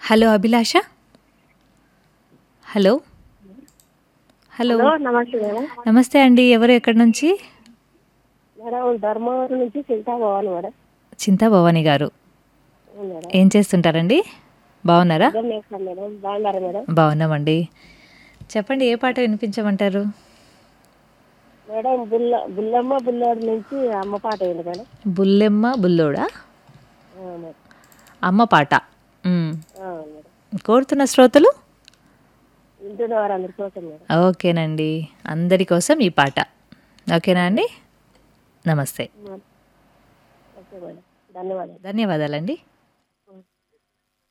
Hello Abhilasha hello hello hello నమస్తే madam నమస్తే అండి ఎవరు ఎక్కడి నుంచి మేడం ధర్మవరం నుంచి చింతా పోవాలి మేడం చింతా భవాని గారు అవును మేడం ఏం చేస్తుంటారండి బాగున్నారా అర్థం చేస్తాం మేడం బాగున్నారా మేడం బాగున్నామండి చెప్పండి ఏ పాట వినిపించమంటారు మేడం బుల్ల బుల్లమ్మ బుల్లోడి నుంచి అమ్మ పాట ఏంటి మేడం బుల్లెమ్మ బుల్లోడా ఆ, మేడం అమ్మ పాట మ్. ఆ, మేడం కోరుతున్న శ్రోతలు వింటున్న వారు అందరి కోసం మేడం ఓకేనండి అందరి కోసం ఈ పాట ఓకేనా అండి నమస్తే ఓకే మేడం ధన్యవాదాలు ధన్యవాదాలండి